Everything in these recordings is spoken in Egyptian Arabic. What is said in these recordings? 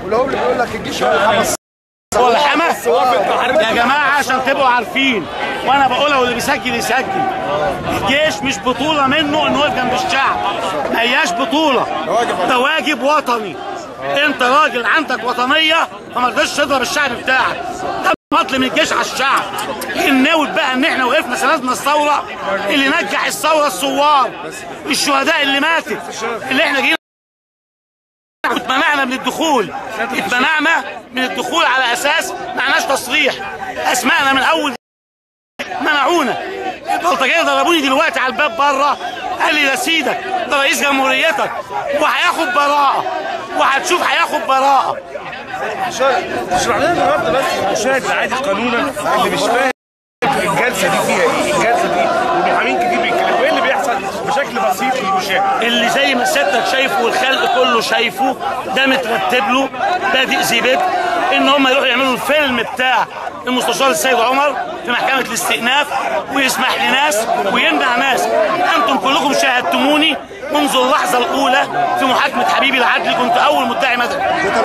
ولو اللي بيقول لك الجيش هو الحمص هو الحمى يا جماعه عشان تبقوا عارفين وانا بقولها واللي بيسجل يسجل الجيش مش بطوله منه انه يقف جنب الشعب ما هياش بطوله ده واجب وطني انت راجل عندك وطنيه فما تقدرش تضرب الشعب بتاعك ده مطلب من الجيش على الشعب الناوي بقى ان احنا وقفنا سندنا الثوره اللي نجح الثوره الثوار الشهداء اللي ماتت اللي احنا جينا اتمنعنا من الدخول اتمنعنا من الدخول على اساس معناش تصريح اسمائنا من اول منعونا البلطجيه ضربوني دلوقتي على الباب بره قال لي ده سيدك ده رئيس جمهوريتك وهياخد براءه وهتشوف هياخد براءه اشرح لنا النهارده بس المشاهد العادي قانونا اللي مش فاهم الجلسه دي فيها ايه؟ الجلسه دي ومحامين كتير بيتكلموا ايه اللي بيحصل بشكل بسيط للمشاهد؟ اللي زي ما سيادتك شايفه والخلق كله شايفه ده مترتب له بادئ ذي بدء ان هم يروحوا يعملوا الفيلم بتاع المستشار السيد عمر في محكمه الاستئناف ويسمح لناس ويمنع ناس انتم كلكم شاهدتموني منذ اللحظه الاولى في محاكمه حبيبي العدلي كنت اول مدعي مدني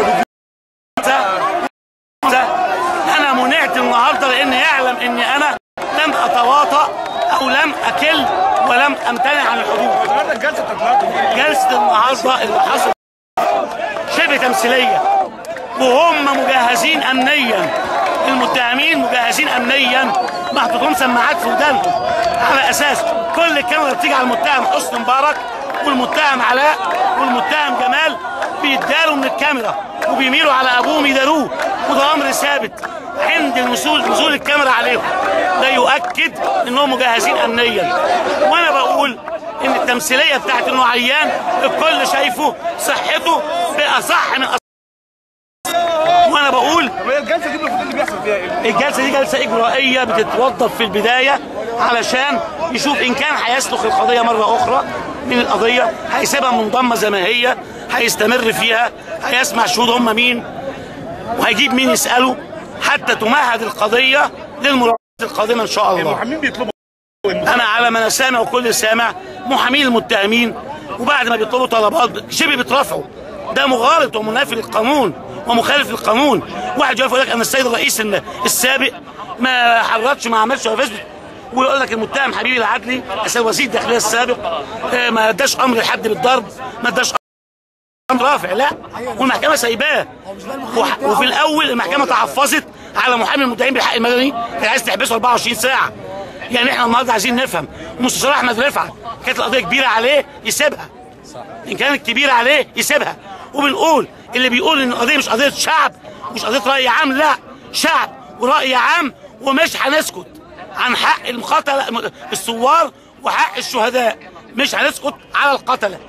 انا منعت النهارده لان يعلم اني انا لم اتواطا او لم اكل ولم امتنع عن الحضور النهارده الجلسه بتاعت جلسه النهارده اللي حصل شبه تمثيليه وهم مجهزين امنيا المتهمين مجهزين امنيا محطوط لهم سماعات في ودانهم على اساس كل الكاميرا بتيجي على المتهم حسني مبارك والمتهم علاء والمتهم جمال بيتداروا من الكاميرا وبيميلوا على ابوهم يداروه وده امر ثابت عند النزول نزول الكاميرا عليهم ده يؤكد انهم مجهزين امنيا وانا بقول ان التمثيليه بتاعت انه عيان الكل شايفه صحته بقى صح من أص... وانا بقول طب هي الجلسه دي المفروض اللي بيحصل فيها ايه؟ الجلسه دي جلسه اجرائيه بتتوظف في البدايه علشان يشوف ان كان هيسلخ القضيه مره اخرى من القضيه هيسيبها منضمه زي ما هي هيستمر فيها هيسمع شهود هم مين وهيجيب مين يساله حتى تمهد القضيه للمراقبه القادمه ان شاء الله المحامين بيطلبوا انا على ما انا سامع وكل سامع محامين المتهمين وبعد ما بيطلبوا طلبات شبه بيترفعوا ده مغالط ومنافي للقانون ومخالف للقانون واحد يقف يقول لك انا السيد الرئيس الم- السابق ما حركش ما عملش ولا فيسبوك ويقول لك المتهم حبيبي العدلي السيد وزير الداخليه السابق آه، ما اداش امر لحد بالضرب ما اداش امر رافع لا والمحكمه سايباه وح- وفي الاول المحكمه تحفظت على محامي المتهم بالحق المدني كان عايز تحبسه 24 ساعه يعني احنا النهارده عايزين نفهم مستشار احمد رفعت كانت القضيه كبيره عليه يسيبها ان كانت كبيره عليه يسيبها وبنقول اللي بيقول ان القضيه مش قضيه شعب مش قضيه راي عام لا شعب وراي عام ومش هنسكت عن حق القتله الثوار وحق الشهداء مش هنسكت على القتله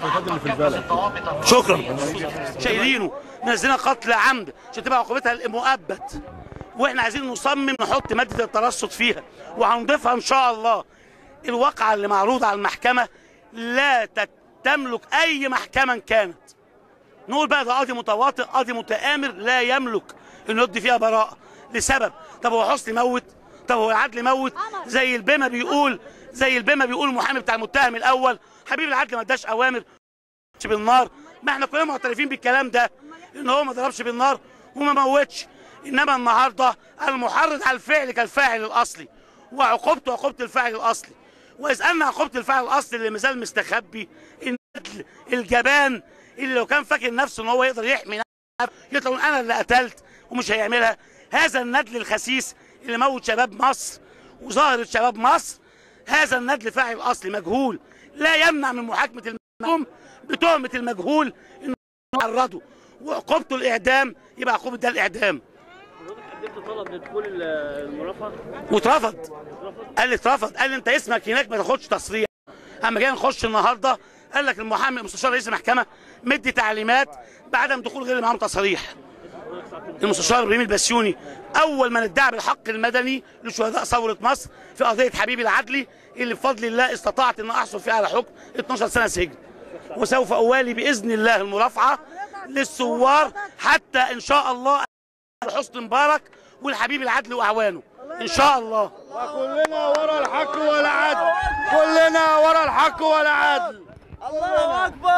شكرا شايلينه منزلين قتل عمد عشان تبقى عقوبتها المؤبد واحنا عايزين نصمم نحط ماده الترصد فيها وهنضيفها ان شاء الله الواقعه اللي معروضه على المحكمه لا تت- تملك اي محكمه كانت نقول بقى ده قاضي متواطئ قاضي متآمر لا يملك انه يدي فيها براءة لسبب طب هو حسني موت طب هو العدل موت زي البما بيقول زي البما بيقول المحامي بتاع المتهم الاول حبيب العدل ما اداش اوامر بالنار ما احنا كلنا معترفين بالكلام ده ان هو ما ضربش بالنار وما موتش انما النهارده المحرض على الفعل كالفاعل الاصلي وعقوبته عقوبه الفاعل الاصلي واذا ان عقوبه الفاعل الاصلي اللي مازال مستخبي الندل الجبان اللي لو كان فاكر نفسه ان هو يقدر يحمي نفسه يطلع يقول انا اللي قتلت ومش هيعملها هذا الندل الخسيس اللي موت شباب مصر وظاهره شباب مصر هذا الندل فاعل اصلي مجهول لا يمنع من محاكمه المجهول بتهمه المجهول انه يعرضه وعقوبته الاعدام يبقى عقوبه ده الاعدام قدمت طلب لدخول المرافعه واترفض قال لي اترفض قال لي انت اسمك هناك ما تاخدش تصريح اما جينا نخش النهارده قال لك المحامي مستشار رئيس المحكمه مدي تعليمات بعدم دخول غير اللي معاهم تصريح المستشار ابراهيم البسيوني اول من ادعى بالحق المدني لشهداء ثوره مصر في قضيه حبيبي العدلي اللي بفضل الله استطعت ان احصل فيها على حكم 12 سنه سجن وسوف اوالي باذن الله المرافعه للثوار حتى ان شاء الله حسني مبارك والحبيب العدل واعوانه ان شاء الله كلنا ورا الحق ولا عدل كلنا ورا الحق ولا عدل الله اكبر